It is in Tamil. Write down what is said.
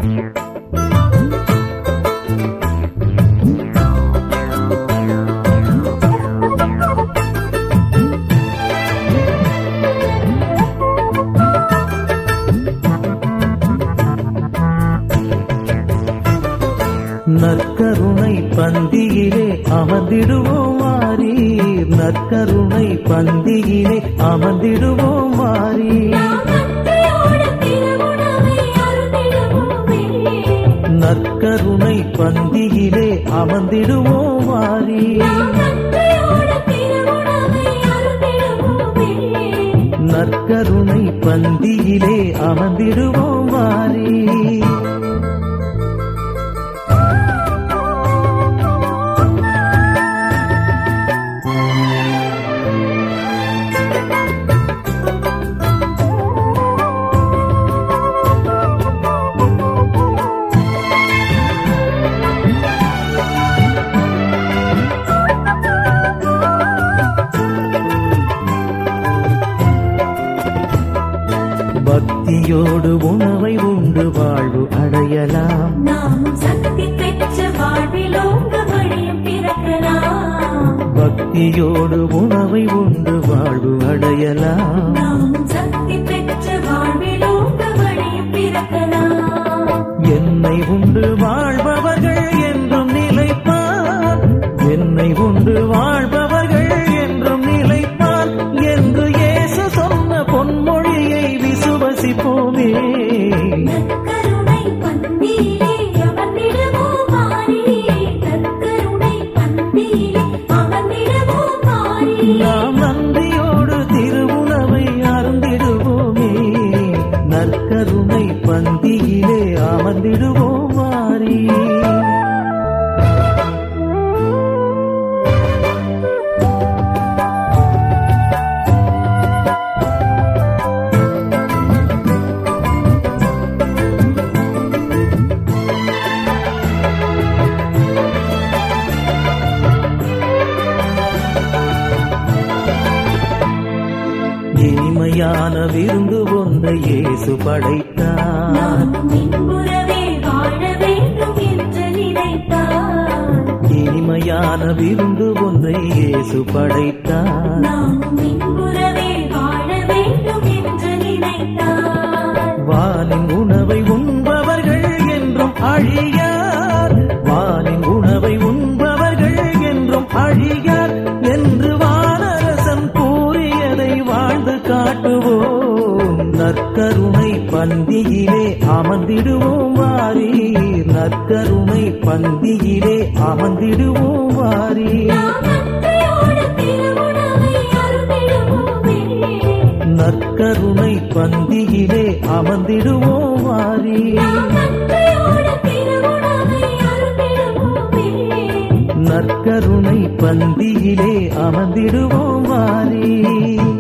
நற்கருணை பந்தியிலே அமர்ந்திடுவோம் வாரீர் நற்கருணை பந்தியிலே அமர்ந்திடுவோம் வாரீர் நம்பியோடு திருவுணவை அருந்திடுவோமே நற்கருணை பந்தியிலே அமர்ந்திடுவோம் வாரீர் நம்பியோடு திருவுணவை அருந்திடுவோமே நற்கருணை பந்தியிலே அமர்ந்திடுவோம் வாரீர் பக்தியோடு உணவை உண்டு வாழ்வு அடையலாம் நாமும் சக்தி பெற்ற வாழ்விலோங்க வழியும் பிறக்கலாம் பக்தியோடு உணவை உண்டு வாழ்வு அடையலாம் நாமும் சக்தி பெற்ற வாழ்விலோங்க வழியும் பிறக்கலாம் என்னை உண்டு வாழ்பவர்கள் என்றும் நிலைப்பார் என்னை உண்டு வாழ்பவர்கள் என்றும் நிலைப்பார் என்று இயேசு சொன்ன பொன்மொழியை விசுவசிப்போமே நற்கருணை பந்தியிலே அமர்ந்திடுவோம் மாறி நற்கருணை பந்தியிலே அமர்ந்திடுவோம் மாறி நாம் நன்றியோடு திருவுணவை அருந்திடுவோமே நற்கருணை பந்தியிலே அமர்ந்திடுவோம் வாரி இனிமையான விருந்து ஒன்றை இயேசு படைத்தார் நாமும் இன்புறவே வாழ வேண்டும் என்று நினைத்தார் இனிமையான விருந்து ஒன்றை இயேசு படைத்தார் நாமும் இன்புறவே வாழ வேண்டும் என்று நினைத்தார் வானின் உணவை உண்பவர்கள் என்றும் அழியார் வானின் உணவை உண்பவர்கள் என்றும் அழியார் என்று வானரசன் கூறியதை வாழ்ந்து காட்டுவோம் நற்கருணை பந்தியிலே அமர்ந்திடுவோம் வாரீர் நற்கருணை பந்தியிலே அமர்ந்திடுவோம் வாரீர் நாம் நன்றியோடு திருவுணவை அருந்திடுவோமே நற்கருணை பந்தியிலே அமர்ந்திடுவோம் வாரீர் நாம் நன்றியோடு திருவுணவை அருந்திடுவோமே நற்கருணை பந்தியிலே அமர்ந்திடுவோம் வாரீர்